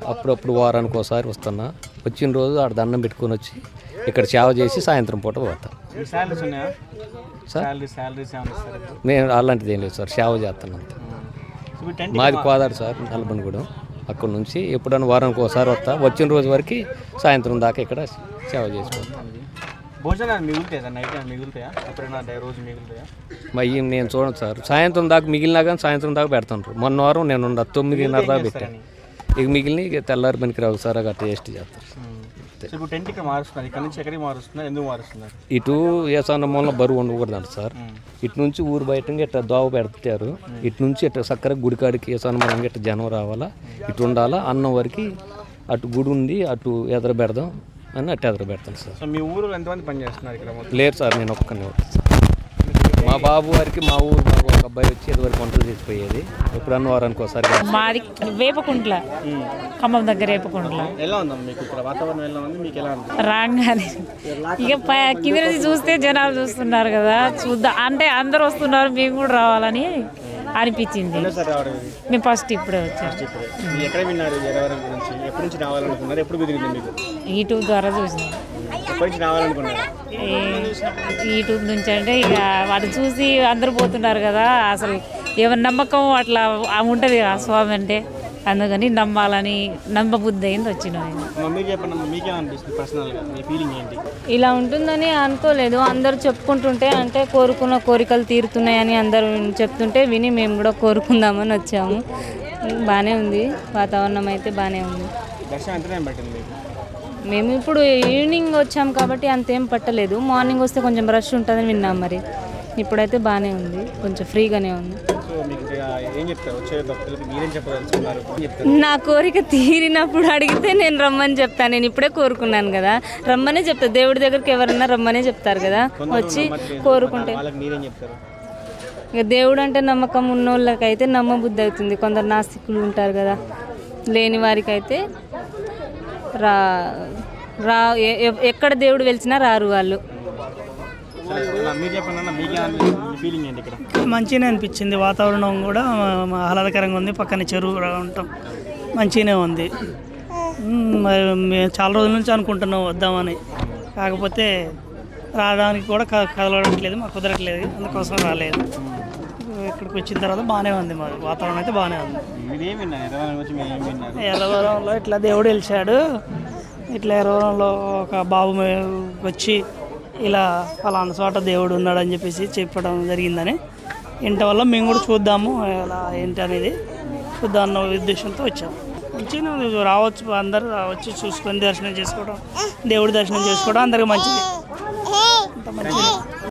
అప్పుడప్పుడు వారానికి ఒకసారి వస్తున్నా వచ్చిన రోజు ఆడ దండం పెట్టుకొని వచ్చి ఇక్కడ సేవ చేసి సాయంత్రం పూట పోతా మీ శాలరీస్ ఉన్నాయా సార్ శాలరీ శాలరీస్ ఏమైనా ఇస్తారా ఇప్పుడు? మేము అలాంటిది ఏం లేదు సార్ సేవ చేస్తాను అంతే సో మీ టెంట్ మాది కోదాడు సార్ నల్బనిగూడెం అక్కడ నుంచి ఎప్పుడైనా వారానికి ఒకసారి వస్తా వచ్చిన రోజు వరకు సాయంత్రం దాకా ఇక్కడ సేవ చేసుకుంటాం భోజనాలు మిగులుతాయా సార్ నైట్ మిగులుతాయా ఎప్పుడైనా డే- రోజు మిగులుతాయా మరి నేను చూడండి సార్ సాయంత్రం దాకా మిగిలినా కానీ సాయంత్రం దాకా పెడతాను మొన్న వారం నేను ఉండ తొమ్మిదిన్నర దాకా పెట్టాను ఇక మిగిలిన ఇక తెల్లారి పనికి రావు సార్ అట్లా టేస్ట్ చేస్తారు సో ఇప్పుడు టెంట్ ఇక్కడ మారుస్తున్నారు ఇక్కడ నుంచి ఎక్కడికి మారుస్తున్నారు ఎందుకు మారుస్తున్నారు ఇటు ఏసాన మూల బరువు ఉండకూడదంట సార్ ఇటు నుంచి ఊరు బయట ఇట్లా దోవ పెడతారు ఇటు నుంచి ఇట్లా చక్కగా గుడికాడికి ఏసాన మూలంగా ఇట్లా జనం రావాలా ఇటు ఉండాలా అన్నం వరకు అటు గుడి ఉంది అటు ఎదర పెడదాం అని అటు ఎదర పెడతాను సార్ సో మీ ఊరు ఎంతమంది పని చేస్తున్నారు ఇక్కడ మొత్తం లేరు సార్ నేను ఒక్కనే మా బాబు వారికి మా ఊరు మాకు ఒక అబ్బాయి వచ్చి ఇదివరకు వంటలు చేసిపోయేది ఎప్పుడన్నా వారానికి ఒకసారి మాది వేపకుంట్ల ఖమ్మం దగ్గర వేపకుంట్ల ఎలా ఉందమ్మా మీకు ఇక్కడ వాతావరణం ఎలా ఉంది మీకు ఎలా ఉంది రాగానే ఇక పై కింద నుంచి చూస్తే జనాలు చూస్తున్నారు కదా చూద్దాం అంటే అందరు వస్తున్నారు మేము కూడా రావాలని అనిపించింది సార్ రావడం ఇది మేము ఫస్ట్ ఇప్పుడే వచ్చాం ఇప్పుడు మీరు ఎక్కడ విన్నారు జనవరం గురించి ఎప్పటి నుంచి రావాలనుకున్నారు ఎప్పుడు కుదిరింది మీకు యూట్యూబ్ ద్వారా చూసినాం ఎప్పటి నుంచి రావాలనుకున్నారు ఈ యూట్యూబ్ నుంచి అంటే ఇక వాటి చూసి అందరు పోతున్నారు కదా అసలు ఏమైనా నమ్మకం అట్లా ఉంటుంది కదా స్వామి అంటే అందుకని నమ్మాలని నమ్మబుద్ధి అయింది వచ్చినాం ఇక. మమ్మీకి చెప్పండి అమ్మా, మీకేమనిపిస్తుంది పర్సనల్గా మీ ఫీలింగ్ ఏంటి ఇలా ఉంటుందని అనుకోలేదు అందరూ చెప్పుకుంటుంటే అంటే కోరుకున్న కోరికలు తీరుతున్నాయని అందరూ చెప్తుంటే విని మేము కూడా కోరుకుందామని వచ్చాము బాగానే ఉంది వాతావరణం అయితే బాగానే ఉంది దర్శనం ఎంత టైం పట్టింది మీకు మేము ఇప్పుడు ఈవినింగ్ వచ్చాం కాబట్టి అంతేం పట్టలేదు మార్నింగ్ వస్తే కొంచెం రష్ ఉంటుందని విన్నాం మరి ఇప్పుడైతే బాగానే ఉంది కొంచెం ఫ్రీగానే ఉంది సో మీకు ఇంకా ఏం చెప్తారు వచ్చే భక్తులకి మీరేం చెప్పదలుచుకున్నారు ఏం చెప్తారు నా కోరిక తీరినప్పుడు అడిగితే నేను రమ్మని చెప్తాను నేను ఇప్పుడే కోరుకున్నాను కదా రమ్మనే చెప్తా దేవుడి దగ్గరికి ఎవరన్నా రమ్మనే చెప్తారు కదా వచ్చి కోరుకుంటే వాళ్ళకి మీరేం చెప్తారు ఇక దేవుడు అంటే నమ్మకం ఉన్న వాళ్ళకైతే నమ్మబుద్ధి అవుతుంది కొందరు నాస్తికులు ఉంటారు కదా లేని వారికైతే రా రా ఎ- ఎ- ఎక్కడ దేవుడు వెలిచినా రారు వాళ్ళు సరే అన్న, మీరు చెప్పండి అన్న మీకేమనిపిస్తుంది మీ ఫీలింగ్ ఏంటి ఇక్కడ మంచిగానే అనిపించింది వాతావరణం కూడా మా- మా ఆహ్లాదకరంగా ఉంది పక్కన చెరువు రా- ఉంటాం మంచిగానే ఉంది మ్, మరి మేము చాలా రోజుల నుంచి అనుకుంటున్నాం వద్దామని కాకపోతే రావడానికి కూడా క- కదలట్లేదు మాకు కుదరట్లేదు అందుకోసం రాలేదు ఇక్కడికి వచ్చిన తర్వాత బాగానే ఉంది మరి వాతావరణం అయితే బాగానే ఉంది మీరు ఏం విన్నారు ఎర్రవరం వచ్చి మీరు ఏం విన్నారు ఎర్రవరంలో ఇట్లా దేవుడు వెలిచాడు ఇట్లా ఎర్రవరంలో ఒక బాబు మే- వచ్చి ఇలా ఫలానా చోట దేవుడు ఉన్నాడని చెప్పేసి చెప్పడం జరిగిందని ఇంటి వల్ల మేము కూడా చూద్దాము ఎలా ఏంటి అనేది చూద్దాం అన్న ఉద్దేశంతో వచ్చాము మంచిగా ఉంది. రావచ్చు అందరు రావచ్చు చూసుకొని దర్శనం చేసుకోవడం దేవుడి దర్శనం చేసుకోవడం అందరికి మంచిది అంత మంచిది